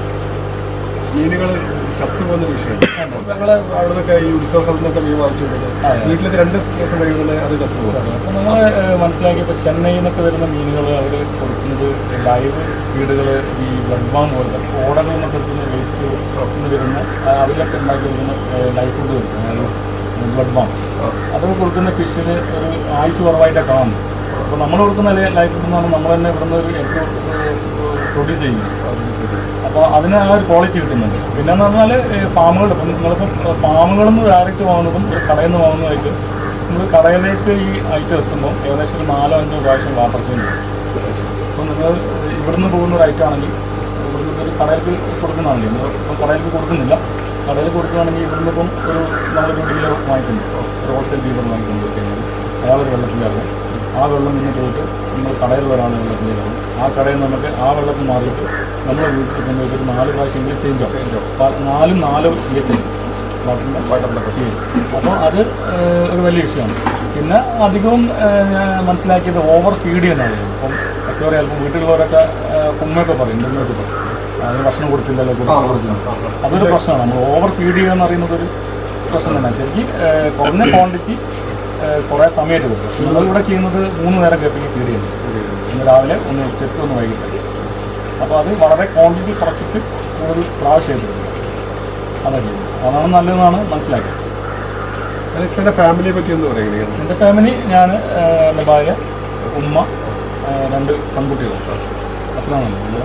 മീനുകൾ ചത്തുപോകുന്ന വിഷയം ഞങ്ങൾ അവിടെ നിന്നൊക്കെ ഈ ഉത്സവ സ്ഥലത്ത് നിന്നൊക്കെ മീൻ വാങ്ങിച്ചുകൊണ്ടത് അതെ. വീട്ടിൽ രണ്ട് ദിവസം കഴിയുമ്പോൾ അത് ചത്തുപോകും അപ്പോൾ നമ്മൾ മനസ്സിലാക്കിയപ്പോൾ ചെന്നൈയിൽ നിന്നൊക്കെ വരുന്ന മീനുകൾ അവർ കൊടുക്കുന്നത് ലൈവ് ഫീഡുകൾ ഈ ബ്ലഡ് ബാം പോലത്തെ ഓടകൾ നിന്നൊക്കെ എടുക്കുന്ന വേസ്റ്റ് നിന്ന് വരുന്ന ആ, അതിലൊക്കെ ഉണ്ടാക്കി വരുന്ന ലൈഫ് ഫുഡ് കൊടുക്കുന്നത് ബ്ലഡ് ബാം അതൊക്കെ കൊടുക്കുന്ന ഫിഷിന് ഒരു ആയുസ് കുറവായിട്ടാണ് കാണുന്നത് അപ്പോൾ നമ്മൾ കൊടുക്കുന്ന ലൈഫ് ഫുഡ് എന്ന് പറഞ്ഞാൽ നമ്മൾ തന്നെ ഇവിടുന്ന് ഒരു എഗ് പ്രൊഡ്യൂസ് ചെയ്യുന്നത് അപ്പോൾ അതിന് ആ ഒരു ക്വാളിറ്റി കിട്ടുന്നുണ്ട് പിന്നെ എന്ന് പറഞ്ഞാൽ ഫാമുകൾ ഇപ്പം നിങ്ങളിപ്പം ഫാമുകളിൽ നിന്ന് ഡയറക്റ്റ് വാങ്ങുന്നതും ഒരു കടയിൽ നിന്ന് വാങ്ങുന്നതായിട്ട് നമ്മൾ കടയിലേക്ക് ഈ ഐറ്റം എത്തുമ്പോൾ ഏകദേശം ഒരു നാലോ അഞ്ചോ പ്രാവശ്യം വാട്ടർ ചേഞ്ച് അപ്പോൾ നിങ്ങൾ ഇവിടുന്ന് പോകുന്ന ഒരു ഐറ്റം ആണെങ്കിൽ ഇവിടുന്ന് ഒരു കടയിലേക്ക് കൊടുക്കുന്നതാണെങ്കിൽ നമ്മൾ ഇപ്പം കടയിലേക്ക് കൊടുക്കുന്നില്ല കടയിൽ കൊടുക്കുകയാണെങ്കിൽ ഇവിടുന്ന് ഇപ്പം ഒരു നമ്മളൊരു ഡീലർ വാങ്ങിക്കുന്നു ഒരു ഹോൾസെയിൽ ഡീലർ വാങ്ങിക്കുന്നു കഴിഞ്ഞാൽ അയാളൊരു വെള്ളത്തിൽ ഇറങ്ങും ആ വെള്ളം നിന്ന് പോയിട്ട് നമ്മൾ കടയിലുള്ള ഒരാൾ വെള്ളത്തിൽ ഇറങ്ങും ആ കടയിൽ നിന്ന് നമുക്ക് ആ വെള്ളത്തിൽ മാറിയിട്ട് നമ്മുടെ വീട്ടിൽ കൊണ്ടുപോയിട്ട് ഒരു നാല് പ്രാവശ്യം ഇങ്ങനെ ചേഞ്ച് ആവും പ- നാലും നാല് പി എച്ച് വാട്ടറിൻ്റെ വാട്ടറിൻ്റെ പി എച്ച് അപ്പോൾ അത് ഏഹ്, ഒരു വലിയ വിഷയമാണ് പിന്നെ അധികവും ഏഹ്, ഞാൻ മനസ്സിലാക്കിയത് ഓവർ ഫീഡ് എന്നാണ് ഇപ്പം ഒക്കെ പറയാം അല്പം വീട്ടിലുള്ളവരൊക്കെ ഏഹ്, ഉമ്മയൊക്കെ പറയും എൻ്റെ ഉമ്മയൊക്കെ പറയും അതിന് ഭക്ഷണം കൊടുത്തില്ലല്ലോ കൊടുത്തില്ല, കൊടുത്തില്ല. അതൊരു പ്രശ്നമാണ് നമ്മൾ ഓവർ ഫീഡ് ചെയ്യുക എന്ന് പറയുന്നത് ഒരു പ്രശ്നം തന്നെയാണ് ശരിക്കും ഏഹ്, കുറഞ്ഞ ക്വാണ്ടിറ്റി കുറേ സമയത്ത് കൊടുക്കും നമ്മളിവിടെ ചെയ്യുന്നത് മൂന്ന് നേരം കേൾപ്പിക്ക് ഫീഡ് ചെയ്യുന്നത് ഒന്ന് രാവിലെ ഒന്ന് ഉച്ചയ്ക്ക് ഒന്ന് വൈകിട്ട് അപ്പോൾ അത് വളരെ ക്വാണ്ടിറ്റി കുറച്ചിട്ട് കൂടുതൽ പ്രാവശ്യം ചെയ്ത് കൊടുക്കുക അതാണ് ചെയ്യുന്നത് അതാണ് നല്ലതെന്നാണ് മനസ്സിലാക്കിയത് അനീസ്കയുടെ ഫാമിലിയെ പറ്റി ഒന്ന് പറയുന്നത് എൻ്റെ ഫാമിലി ഞാൻ എൻ്റെ ഭാര്യ ഉമ്മ ആ, രണ്ട് പെൺകുട്ടികളുണ്ട് അത്രയാണ് നമ്മൾ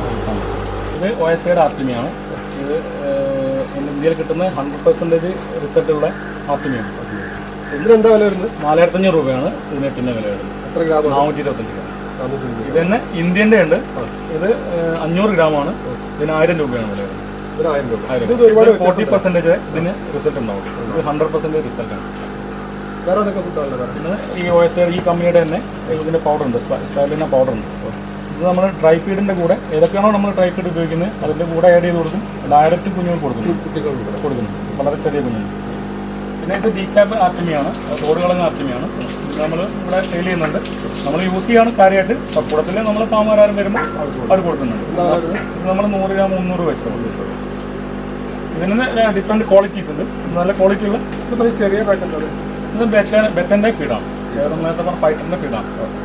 ഇത് ഒ എസ് ഐയുടെ ആർട്ടിമിയാണ് ഇത് ഏഹ്, ഇന്ത്യയിൽ കിട്ടുന്ന ഹൺഡ്രഡ് പെർസെൻറ്റേജ് റിസൾട്ടുള്ള ആർട്ടിമിയാണ് ഇതിനെന്താ വില വരുന്നത് നാലായിരത്തഞ്ഞൂറ് രൂപയാണ് ഇതിന് പിന്നെ വില വരുന്നത് എത്ര ഗ്രാം നാനൂറ്റി ഇരുപത്തഞ്ച് ഗ്രാം ഇത് തന്നെ ഇന്ത്യൻ്റെ ഉണ്ട് ഇത് ഏഹ്, അഞ്ഞൂറ് ഗ്രാമാണ് ഇതിന് ആയിരം രൂപയാണ് വില വരുന്നത് ഇതിന് ആയിരം രൂപ ആയിരം ഇത് ഒരുപാട് ഫോർട്ടി പെർസെൻറ്റേജ് ഇതിന് റിസൾട്ട് ഉണ്ടാവും ഇത് ഹൺഡ്രഡ് പെർസെൻറ്റേജ് റിസൾട്ടാണ് വേറെ എന്തൊക്കെ ഫുഡാണ് വേറെ പിന്നെ ഈ ഒ എസ് ഈ കമ്പനിയുടെ തന്നെ ഇതിൻ്റെ പൗഡർ ഉണ്ട് സ്പൈലിന പൗഡർ ഉണ്ട് ഇത് നമ്മൾ ട്രൈ ഫീഡിൻ്റെ കൂടെ ഏതൊക്കെയാണോ നമ്മൾ ട്രൈ ഫീഡ് ഉപയോഗിക്കുന്നത് അതിൻ്റെ കൂടെ ആഡ് ചെയ്ത് കൊടുക്കും ഡയറക്റ്റ് കുഞ്ഞുങ്ങൾക്ക് കൊടുക്കും കൊടുക്കുന്നു വളരെ ചെറിയ കുഞ്ഞുങ്ങൾ പിന്നെ ഇത് ഡീക്യാബ് ആർട്ടിമിയാണ് തോട് കളഞ്ഞ ആർട്ടിമിയാണ് ഇത് നമ്മൾ ഇവിടെ സെയിൽ ചെയ്യുന്നുണ്ട് നമ്മൾ യൂസ് ചെയ്യാണ് കാര്യമായിട്ട് കൂടത്തിൽ നമ്മൾ പാമാരും വരുമ്പോൾ അവർ കൊടുക്കുന്നുണ്ട് ഇത് നമ്മൾ നൂറ് ഗ്രാം മുന്നൂറ് വെച്ച് കൊടുക്കും ഇതിന് ഡിഫറെൻറ്റ് ക്വാളിറ്റീസ് ഉണ്ട് ഇത് നല്ല ക്വാളിറ്റി ഉള്ള ഇതിപ്പോൾ ഈ ചെറിയ പാക്ക് എന്താണ് ഇത് ബെറ്റ ബെറ്റൻ്റെ ഫീഡാണ് ഏറെ നേരത്തെ പറഞ്ഞ ഫൈറ്ററിൻ്റെ ഫീഡാണ്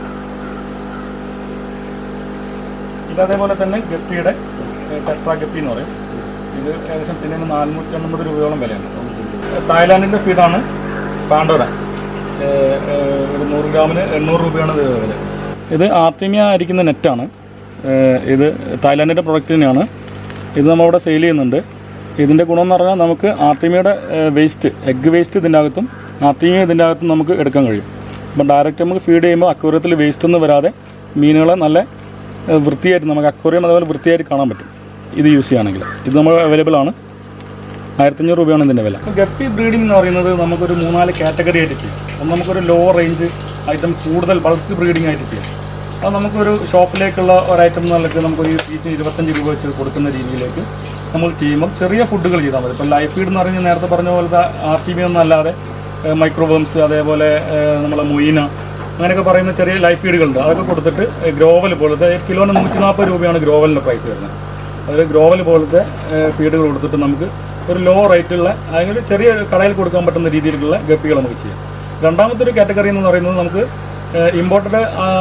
ഇത് അതേപോലെ തന്നെ ഗപ്പിയുടെ ടെട്രാ ഗപ്പി എന്ന് പറയും ഇത് ഏകദേശം പിന്നെ നാനൂറ്റമ്പത് രൂപയോളം വിലയാണ് തായ്ലാൻഡിൻ്റെ ഫീഡാണ് പാണ്ടോര ഏഹ് ഏഹ് ഒരു നൂറ് ഗ്രാമിന് എണ്ണൂറ് രൂപയാണ് ഇത് വില ഇത് ആർട്ടിമിയ അരിക്കുന്ന നെറ്റാണ് ഏഹ് ഇത് തായ്ലാൻഡിൻ്റെ പ്രൊഡക്റ്റ് തന്നെയാണ് ഇത് നമ്മളിവിടെ സെയിൽ ചെയ്യുന്നുണ്ട് ഇതിൻ്റെ ഗുണം എന്ന് പറഞ്ഞാൽ നമുക്ക് ആർട്ടിമിയുടെ വേസ്റ്റ് എഗ് വേസ്റ്റ് ഇതിൻ്റെ അകത്തും ആർട്ടിമിയ ഇതിൻ്റെ അകത്തും നമുക്ക് എടുക്കാൻ കഴിയും അപ്പം ഡയറക്റ്റ് നമുക്ക് ഫീഡ് ചെയ്യുമ്പോൾ അക്വേറിയത്തിൽ വേസ്റ്റ് ഒന്നും വരാതെ മീനുകളെ നല്ല ഏഹ് വൃത്തിയായിട്ട് നമുക്ക് അക്വേറിയം അതേപോലെ വൃത്തിയായിട്ട് കാണാൻ പറ്റും ഇത് യൂസ് ചെയ്യുകയാണെങ്കിൽ ഇത് നമ്മൾ അവൈലബിൾ ആണ് ആയിരത്തഞ്ഞൂറ് രൂപയാണ് ഇതിൻ്റെ വില ഗപ്പി ബ്രീഡിംഗ് എന്ന് പറയുന്നത് നമുക്കൊരു മൂന്നാല് കാറ്റഗറി ആയിട്ട് ചെയ്യാം ഒന്ന് നമുക്കൊരു ലോ റേഞ്ച് ഐറ്റം കൂടുതൽ ബൾക്ക് ബ്രീഡിംഗ് ആയിട്ട് ചെയ്യാം അത് നമുക്കൊരു ഷോപ്പിലേക്കുള്ള ഒരു ഐറ്റം എന്നുള്ളത് നമുക്കൊരു പീസിന് ഇരുപത്തഞ്ച് രൂപ വെച്ച് കൊടുക്കുന്ന രീതിയിലേക്ക് നമ്മൾ ചെയ്യുമ്പോൾ ചെറിയ ഫുഡുകൾ ചെയ്താൽ മതി ഇപ്പോൾ ലൈഫ് ഫീഡ് എന്ന് പറഞ്ഞാൽ നേരത്തെ പറഞ്ഞ പോലത്തെ ആർ ടി ബി ഒന്നും അല്ലാതെ മൈക്രോവേംസ് അതേപോലെ ഏഹ്, നമ്മളെ മൊയ്ന അങ്ങനെയൊക്കെ പറയുന്ന ചെറിയ ലൈഫ് ഫീഡുകളുണ്ട് അതൊക്കെ കൊടുത്തിട്ട് ഗ്രോവൽ പോലത്തെ കിലോന് നൂറ്റി നാൽപ്പത് രൂപയാണ് ഗ്രോവലിൻ്റെ പ്രൈസ് വരുന്നത് അതിൽ ഗ്രോവൽ പോലത്തെ ഫീഡുകൾ കൊടുത്തിട്ട് നമുക്ക് ഒരു ലോ റേറ്റുള്ള അല്ലെങ്കിൽ ചെറിയ കടയിൽ കൊടുക്കാൻ പറ്റുന്ന രീതിയിലുള്ള ഗപ്പികൾ നമുക്ക് ചെയ്യാം രണ്ടാമത്തെ ഒരു കാറ്റഗറി എന്ന് പറയുന്നത് നമുക്ക് ഇമ്പോർട്ടഡ്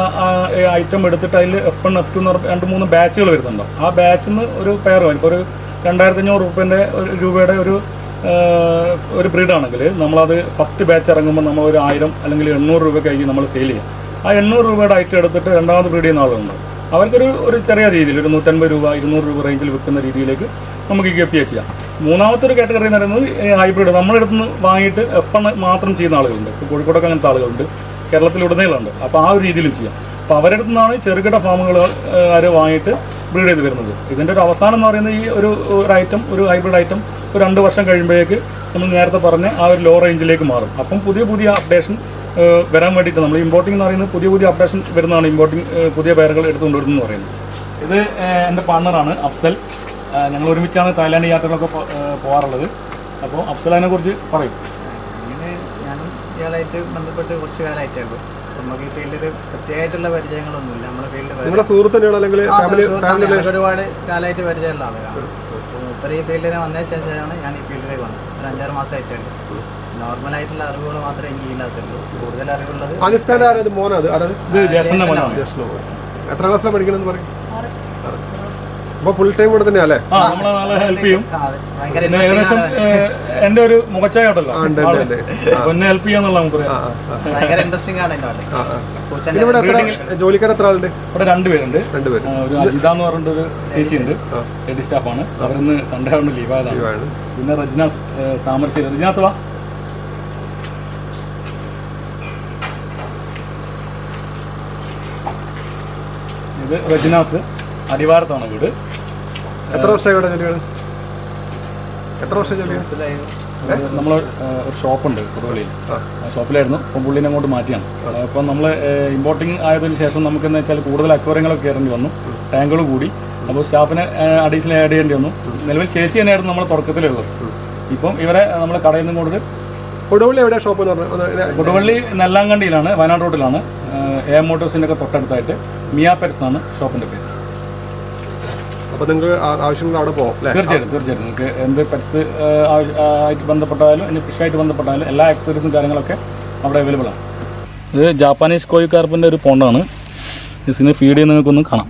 ഐറ്റം എടുത്തിട്ട് അതിൽ എഫ് വൺ എഫ് ടു എന്ന് പറഞ്ഞ രണ്ട് മൂന്ന് ബാച്ചുകൾ വരുന്നുണ്ടോ ആ ബാച്ചിൽ നിന്ന് ഒരു പെയർ ഇപ്പോൾ ഒരു രണ്ടായിരത്തി അഞ്ഞൂറ് റുപ്യൻ്റെ രൂപയുടെ ഒരു ഏഹ്, ഒരു ബ്രീഡാണെങ്കിൽ നമ്മളത് ഫസ്റ്റ് ബാച്ച് ഇറങ്ങുമ്പോൾ നമ്മൾ ഒരു ആയിരം അല്ലെങ്കിൽ എണ്ണൂറ് രൂപ കഴിഞ്ഞ് നമ്മൾ സെയിൽ ചെയ്യും ആ എണ്ണൂറ് രൂപയുടെ ഐറ്റം എടുത്തിട്ട് രണ്ടാമത് ബ്രീഡ് ചെയ്യുന്ന ആളുകളുണ്ട് അവർക്കൊരു ഒരു ചെറിയ രീതിയിൽ ഒരു നൂറ്റൻപത് രൂപ ഇരുന്നൂറ് രൂപ റേഞ്ചിൽ വിൽക്കുന്ന രീതിയിലേക്ക് നമുക്ക് ഈ ഗപ്പിയെ ചെയ്യാം മൂന്നാമത്തെ ഒരു കാറ്റഗറി എന്ന് പറയുന്നത് ഹൈബ്രിഡ് നമ്മുടെ അടുത്ത് നിന്ന് വാങ്ങിയിട്ട് എഫ് എൺ മാത്രം ചെയ്യുന്ന ആളുകളുണ്ട് ഇപ്പോൾ കോഴിക്കോടൊക്കെ അങ്ങനത്തെ ആളുകളുണ്ട് കേരളത്തിലുടനീളമുണ്ട് അപ്പോൾ ആ ഒരു രീതിയിലും ചെയ്യാം അപ്പോൾ അവരുടെ അടുത്ത് നിന്നാണ് ചെറുകിട ഫാമുകൾ ആര് വാങ്ങിയിട്ട് ബ്രീഡ് ചെയ്ത് വരുന്നത് ഇതിൻ്റെ ഒരു അവസാനം എന്ന് പറയുന്നത് ഈ ഒരു ഒരു ഐറ്റം ഒരു ഹൈബ്രിഡ് ഐറ്റം ഒരു രണ്ട് വർഷം കഴിയുമ്പോഴേക്ക് നമ്മൾ നേരത്തെ പറഞ്ഞ ആ ഒരു ലോ റേഞ്ചിലേക്ക് മാറും അപ്പം പുതിയ പുതിയ അപ്ഡേഷൻ വരാൻ വേണ്ടിയിട്ട് നമ്മൾ ഇമ്പോർട്ടിംഗ് എന്ന് പറയുന്നത് പുതിയ പുതിയ അപ്ഡേഷൻ വരുന്നതാണ് ഇമ്പോർട്ടിംഗ് പുതിയ പേരുകൾ എടുത്തുകൊണ്ടുവരുന്നത് എന്ന് പറയുന്നത് ഇത് ഏഹ്, എൻ്റെ പാർട്ണറാണ് അഫ്സൽ ഏഹ്, ഞങ്ങൾ ഒരുമിച്ചാണ് തായ്ലാൻഡ് യാത്രകളൊക്കെ പോ- ഏഹ്, പോകാറുള്ളത് അപ്പോൾ അഫ്സൽ അതിനെക്കുറിച്ച് പറയും ഇങ്ങനെ ഞാനും ഇയാളായിട്ട് ബന്ധപ്പെട്ട് കുറച്ച് കാലമായിട്ടുണ്ട് നമുക്ക് ഈ ഫീൽഡിൽ പ്രത്യേകമായിട്ടുള്ള പരിചയങ്ങളൊന്നുമില്ല നമ്മുടെ ഫീൽഡിൽ നിങ്ങളുടെ സുഹൃത്ത് തന്നെയാണോ അല്ലെങ്കിൽ ഫാമിലി ഫാമിലി ഒരുപാട് കാലമായിട്ട് പരിചയമുള്ള ആളുകളാണ് ഇപ്പോൾ ഈ ഫീൽഡിൽ വന്നതിന് ശേഷമാണ് ഞാൻ ഈ ഫീൽഡിലേക്ക് വന്നത് ഒരു അഞ്ചാറ് മാസമായിട്ടുണ്ട് നോർമലായിട്ടുള്ള അറിവുകൾ മാത്രമേ എനിക്ക് ഇല്ലാത്തുള്ളൂ കൂടുതൽ അറിവുള്ളത് അനിസ്കാൻ്റെ ആരത് മോനത് ആരത് ഇത് ജേഷൻ്റെ മനാണ് ജസ്റ്റിനോ എത്ര ക്ലാസ്സിലാണ് പഠിക്കണമെന്ന് പറയും അപ്പോൾ ഫുൾ ടൈം ഇവിടെ തന്നെയല്ലേ ആ നമ്മളെ നല്ല ഹെൽപ്പ് ചെയ്യും ആ, അതെ. ഭയങ്കര പിന്നെ ഇൻട്രസ്റ്റിംഗ് ഏകദേശം ആണ് ഏഹ്, എൻ്റെ ഒരു മുഖച്ചായ ഉണ്ടല്ലോ ഉണ്ട്, ഉണ്ട്, ഉണ്ട്. അപ്പൊ എന്നെ ഹെൽപ്പ് ചെയ്യാന്നുള്ള നമുക്ക് ആ പറയാം ആ ആ, ഭയങ്കര ഇൻട്രസ്റ്റിംഗ് ആണ് എൻ്റെ ആള് ആ ആ പൂച്ചൻ്റെ പിന്നെ ഇവിടെ എത്ര ജോലിക്കാർ എത്ര ആളുണ്ട് ഇവിടെ രണ്ടുപേരുണ്ട് രണ്ടുപേര് ആ, ഒരു അജിത എന്ന് പറഞ്ഞിട്ട് ഒരു ചേച്ചിയുണ്ട് ലേഡി സ്റ്റാഫാണ് അവരിന്ന് സൺഡേ ആവുന്ന ലീവായതാണ് ലീവാണ് പിന്നെ റജ്നാസ് ഏഹ്, താമരശ്ശേരി റജ്നാസ് വാ ഇത് റജ്നാസ് അടിവാരത്താണ് വീട് എത്ര വർഷമായി ഇവിടെ ജോലിയാണ് എത്ര വർഷം ജോലിയാണ് നമ്മൾ ഒരു ഷോപ്പുണ്ട് കൊടുവള്ളിയിൽ ആ. ആ ഷോപ്പിലായിരുന്നു അപ്പം പുള്ളിനെ അങ്ങോട്ട് മാറ്റിയാണ് അപ്പം നമ്മൾ ഇമ്പോർട്ടിങ് ആയതിനു ശേഷം നമുക്ക് എന്താ വെച്ചാൽ കൂടുതൽ അക്വറിയങ്ങളൊക്കെ കയറേണ്ടി വന്നു ടാങ്കുകൾ കൂടി അപ്പോൾ സ്റ്റാഫിനെ അഡീഷണൽ ആഡ് ചെയ്യേണ്ടി വന്നു നിലവിൽ ചേച്ചി തന്നെയായിരുന്നു നമ്മുടെ തുടക്കത്തിലുള്ളത് ഇപ്പം ഇവരെ നമ്മൾ കടയിൽ നിന്ന് കൊണ്ടിട്ട് കൊടുവള്ളി എവിടെ ഷോപ്പ് എന്ന് പറഞ്ഞാൽ ഒന്ന് ഇങ്ങനെ- കൊടുവള്ളി നെല്ലാങ്കണ്ടിയിലാണ് വയനാട് റോഡിലാണ് എ മോട്ടോഴ്സിൻ്റെ ഒക്കെ തൊട്ടടുത്തായിട്ട് മിയാ പെറ്റ്സ് ആണ് ഷോപ്പിൻ്റെ പേര് അപ്പോൾ നിങ്ങൾക്ക് ആവശ്യങ്ങൾ അവിടെ പോകും അല്ലേ തീർച്ചയായിട്ടും തീർച്ചയായിട്ടും നിങ്ങൾക്ക് എന്ത് പെറ്റ്സ് ആയിട്ട് ബന്ധപ്പെട്ടാലും ഇനി ഫിഷായിട്ട് ബന്ധപ്പെട്ടാലും എല്ലാ ആക്സസറീസും കാര്യങ്ങളൊക്കെ അവിടെ അവൈലബിൾ ആണ് ഇത് ജാപ്പാനീസ് കോഴി കാർപ്പിൻ്റെ ഒരു പോണ്ടാണ് ഇതിന് ഫീഡ് ചെയ്യുന്ന നിങ്ങൾക്കൊന്ന് കാണാം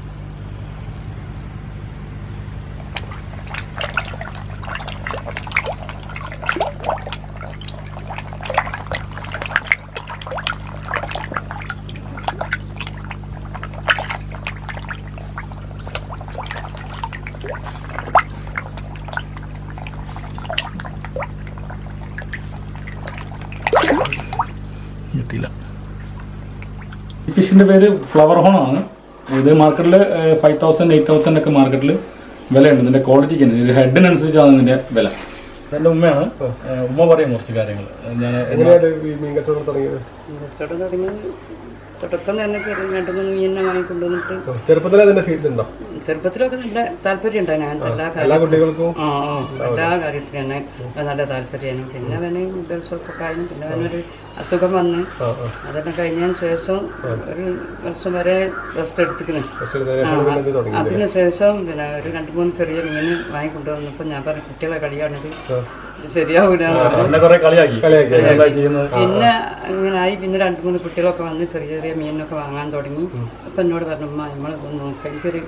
കിട്ടിയില്ല ഈ ഫിഷിൻ്റെ പേര് ഫ്ലവർ ഹോൺ ആണ് ഇത് മാർക്കറ്റിൽ ഫൈവ് തൗസൻഡ് എയ്റ്റ് തൗസൻഡ് ഒക്കെ മാർക്കറ്റിൽ വിലയുണ്ട് ഇതിൻ്റെ ക്വാളിറ്റിക്ക് ഇത് ഹെഡിനനുസരിച്ചാണ് ഇതിൻ്റെ വില എൻ്റെ ഉമ്മയാണ് ഏഹ് ഉമ്മ പറയാം കുറച്ച് കാര്യങ്ങൾ ഞാൻ എങ്ങനെയാണ് ഈ മീൻ കച്ചവടം തുടങ്ങിയത് കച്ചവടം തുടങ്ങി തുടക്കം തന്നെ ചെറിയ രണ്ട് മൂന്ന് മീനിനെ വാങ്ങിക്കൊണ്ടുവന്നിട്ട് ചെറുപ്പത്തിലെ അതിന്റെ ശീലമുണ്ടോ ചെറുപ്പത്തിലൊക്കെ നല്ല താല്പര്യം ഉണ്ടായിരുന്നു അങ്ങനത്തെ എല്ലാ എല്ലാ കാര്യത്തിലും കുട്ടികൾക്കും ആ ആ എല്ലാ കാര്യത്തിലും തന്നെ നല്ല താല്പര്യമാണ് പിന്നെ അവന് ദിവസമൊക്കെ കഴിഞ്ഞു പിന്നെ അവനൊരു അസുഖം വന്ന് ആ ആ അതെല്ലാം കഴിഞ്ഞതിന് ശേഷം ഒരു വർഷം വരെ റെസ്റ്റ് എടുത്തിക്കുന്നു പക്ഷേ ഇതിനെ പിന്നെ ഇത് തുടങ്ങി അതിന് ശേഷം പിന്നെ ഒരു രണ്ട് മൂന്ന് ചെറിയ മീൻ വാങ്ങിക്കൊണ്ടുവന്നപ്പോൾ ഞാൻ പറഞ്ഞു കുട്ടികളെ കളിയാണിത് ഇത് ശരിയാവൂല എന്ന് പറഞ്ഞു. എന്നെ കുറെ കളിയാക്കി കളിയാക്കി. എന്താ ചെയ്യുന്നത് പിന്നെ ഇങ്ങനായി പിന്നെ രണ്ട് മൂന്ന് കുട്ടികളൊക്കെ വന്ന് ചെറിയ ചെറിയ മീനൊക്കെ വാങ്ങാൻ തുടങ്ങി അപ്പൊ എന്നോട് പറഞ്ഞു ഉമ്മ നമ്മൾ ഒന്ന് നോക്കാം എനിക്കൊരു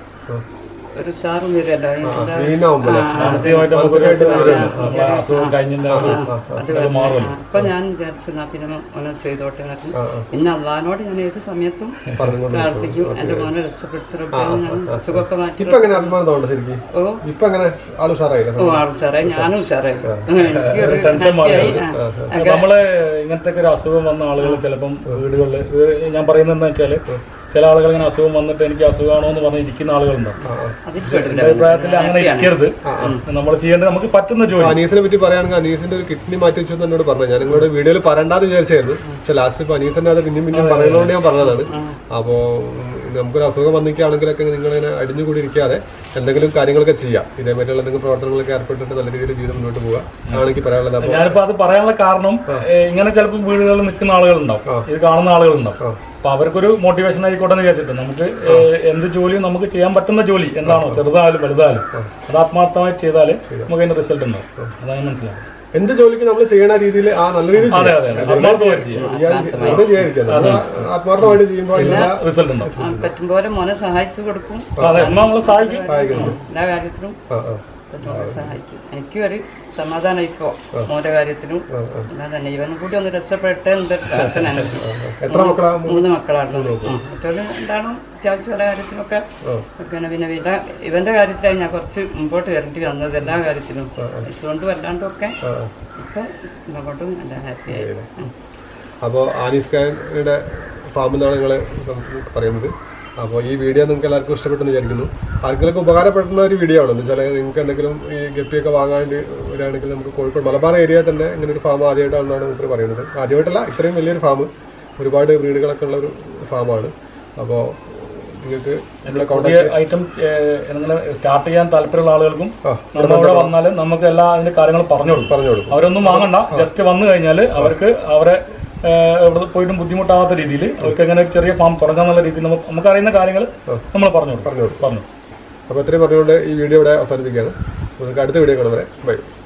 ഒരു സാറും വരുമല്ലോ എന്താ- മീനാവുമ്പോഴേ ആ, ആ, മാനസികമായിട്ട് നമുക്കൊരു വരുന്നു. നമ്മളെ അസുഖം കഴിഞ്ഞതിന്റെ ആ ഒരു അത് അത് മാറുമല്ലോ അപ്പൊ ഞാൻ വിചാരിച്ചു എന്നാ പിന്നെ മോനെ ചെയ്തോട്ടെ എന്ന് പറഞ്ഞു. ആ, ആ. പിന്നെ അള്ളഹാനോട് ഞാൻ ഏത് സമയത്തും പറഞ്ഞുകൊണ്ട് പ്രാർത്ഥിക്കും എന്റെ മോനെ രക്ഷപ്പെടുത്തറപ്പ ഞാൻ അസുഖമൊക്കെ മാറ്റി ഇപ്പൊ എങ്ങനെ അഭിമാനം തോന്നുന്നു ശരിക്കും ഓ ഇപ്പൊ എങ്ങനെ ആള് ഉഷാറായില്ല ഓ ആളും സാറേ ഞാനും സാറേ എനിക്കൊരു ടെൻഷൻ മാറി. happy ആയി. ആ. നമ്മള് ഇങ്ങനത്തെ ഒരു അസുഖം വന്ന ആളുകൾ ചിലപ്പം വീടുകളിൽ ഞാൻ പറയുന്നത് എന്താ വെച്ചാല് ചില ആളുകൾ ഇങ്ങനെ അസുഖം വന്നിട്ട് എനിക്ക് അസുഖമാണോ എന്ന് പറഞ്ഞ് ഇരിക്കുന്ന ആളുകളുണ്ടാവും അതിൽ എന്റെ പെടില്ല. അഭിപ്രായത്തിൽ അങ്ങനെ Happy ആണ്. ഇരിക്കരുത് നമ്മൾ ചെയ്യേണ്ടത് നമുക്ക് പറ്റുന്ന ജോലി അനീസിനെ പറ്റി പറയുകയാണെങ്കിൽ അനീസിന്റെ ഒരു കിഡ്നി മാറ്റി വെച്ചു എന്ന് എന്നോട് പറഞ്ഞു ഞാൻ നിങ്ങളോട് വീഡിയോയിൽ പറയണ്ടാന്ന് വിചാരിച്ചായിരുന്നു പക്ഷെ ലാസ്റ്റ് ഇപ്പൊ അനീസിന്റെ അത് പിന്നെയും പിന്നെയും പറയുന്നതുകൊണ്ട് ഞാൻ പറഞ്ഞതാണ് അപ്പോ ഉം, നമുക്കൊരു അസുഖം വന്നിരിക്കുകയാണെങ്കിലൊക്കെ നിങ്ങൾ ഇങ്ങനെ അടിഞ്ഞുകൂടി ഇരിക്കാതെ എന്തെങ്കിലും കാര്യങ്ങളൊക്കെ ചെയ്യാം ഇതേമായിട്ടുള്ള എന്തെങ്കിലും പ്രവർത്തനങ്ങളൊക്കെ ഏർപ്പെട്ടിട്ട് നല്ല രീതിയിൽ ജീവിതം മുന്നോട്ട് പോവുക ആണെങ്കിൽ പറയാനുള്ളത് അപ്പൊ ഞാനിപ്പോ അത് പറയാനുള്ള കാരണം ഏ, ഇങ്ങനെ ചിലപ്പോൾ വീടുകളിൽ നിൽക്കുന്ന ആളുകളുണ്ടാവും ഇത് കാണുന്ന ആളുകളുണ്ടാവും അപ്പൊ അവർക്കൊരു മോട്ടിവേഷൻ ആയിക്കോട്ടെ എന്ന് വിചാരിച്ചിട്ട് നമുക്ക് ഏ, എന്ത് ജോലിയും നമുക്ക് ചെയ്യാൻ പറ്റുന്ന ജോലി എന്താണോ ചെറുതായാലും വലുതായാലും അത് ആത്മാർത്ഥമായി ചെയ്താൽ നമുക്ക് അതിന്റെ റിസൾട്ട് ഉണ്ടാവും അതാണ് മനസ്സിലാവും എന്ത് ജോലിക്ക് നമ്മൾ ചെയ്യണ രീതിയിൽ ആ നല്ല രീതിയിൽ അതെ അതെ അതെ ആത്മാർത്ഥമായിട്ട് ചെയ്യാം വെറുതെ ചെയ്യാതിരിക്കുക നമ്മൾ ആത്മാർത്ഥമായിട്ട് ചെയ്യുമ്പോൾ അതിനുള്ള റിസൾട്ട് ഉണ്ടാവും ആ, പറ്റും പോലെ മോനെ സഹായിച്ചു കൊടുക്കും അതെ അമ്മ നമ്മളെ സഹായിക്കും സഹായിക്കുന്നുണ്ട് എല്ലാ കാര്യത്തിലും ആ ആ പറ്റും പോലെ സഹായിക്കും എനിക്കും ഒരു സമാധാനം ഇപ്പോ മോന്റെ കാര്യത്തിലും എന്നാ തന്നെ ഇവനും കൂടി ഒന്ന് രക്ഷപ്പെട്ടെ എന്നൊരു പ്രാർത്ഥന എനിക്ക്. എത്ര മക്കളാ മൂന്ന് മക്കളാണ് മറ്റൊരു രണ്ടാളും അത്യാവശ്യം എല്ലാ കാര്യത്തിലൊക്കെ പിന്നെ പിന്നെ പിന്നെ ഇവന്റെ കാര്യത്തിലായി ഞാൻ കുറച്ച് മുമ്പോട്ട് വരേണ്ടി വന്നത് എല്ലാ കാര്യത്തിലും കൊണ്ട് വല്ലാണ്ടൊക്കെ ആ, ആ. ഇപ്പൊ ഇങ്ങോട്ടും നല്ല ഹാപ്പിയായി ഉം. അപ്പോൾ ആനീസ് ഖാൻ്റെ ഫാമിൽ നിന്നാണ് നിങ്ങൾ പറയുന്നത് അപ്പോൾ ഈ വീഡിയോ നിങ്ങൾക്ക് എല്ലാവർക്കും ഇഷ്ടപ്പെട്ടെന്ന് വിചാരിക്കുന്നു ആർക്കെങ്കിലും ഉപകാരപ്പെടുന്ന ഒരു വീഡിയോ ആണ് എന്ന് വെച്ചാൽ നിങ്ങൾക്ക് എന്തെങ്കിലും ഈ ഗപ്പിയൊക്കെ വാങ്ങാൻ വേണ്ടി വരികയാണെങ്കിൽ നമുക്ക് കോഴിക്കോട് മലബാർ ഏരിയയിൽ തന്നെ ഇങ്ങനെ ഒരു ഫാം ആദ്യമായിട്ടാണെന്നാണ് മൂപ്പർ പറയുന്നത് ആദ്യമായിട്ടല്ല ഇത്രയും വലിയൊരു ഫാം ഒരുപാട് ബ്രീഡുകളൊക്കെ ഉള്ള ഒരു ഫാമാണ് അപ്പോൾ നിങ്ങൾക്ക് നമ്മളെ പുതിയ കോൺടാക്ട് ഐറ്റം അങ്ങനെ സ്റ്റാർട്ട് ചെയ്യാൻ താല്പര്യമുള്ള ആളുകൾക്കും ആ നമ്മളിവിടെ വന്നാൽ നമുക്ക് എല്ലാ അതിന്റെ കാര്യങ്ങൾ പറഞ്ഞു കൊടുക്കും പറഞ്ഞു കൊടുക്കും അവരൊന്നും വാങ്ങണ്ട ജസ്റ്റ് വന്നു കഴിഞ്ഞാൽ അവർക്ക് അവരെ ഏഹ്, ഇവിടെ പോയിട്ടും ബുദ്ധിമുട്ടാവാത്ത രീതിയിൽ അവർക്ക് എങ്ങനെ ഒരു ചെറിയ ഫാം തുടങ്ങാന്നുള്ള രീതിയിൽ നമുക്ക് നമുക്ക് അറിയുന്ന കാര്യങ്ങൾ നമ്മൾ പറഞ്ഞു കൊടുക്കും പറഞ്ഞു കൊടുക്കും പറഞ്ഞു അപ്പോൾ ഇത്രയും പറഞ്ഞുകൊണ്ട് ഈ വീഡിയോ ഇവിടെ അവസാനിപ്പിക്കുകയാണ് നമുക്ക് അടുത്ത വീഡിയോ കാണുന്നവരെ ബൈ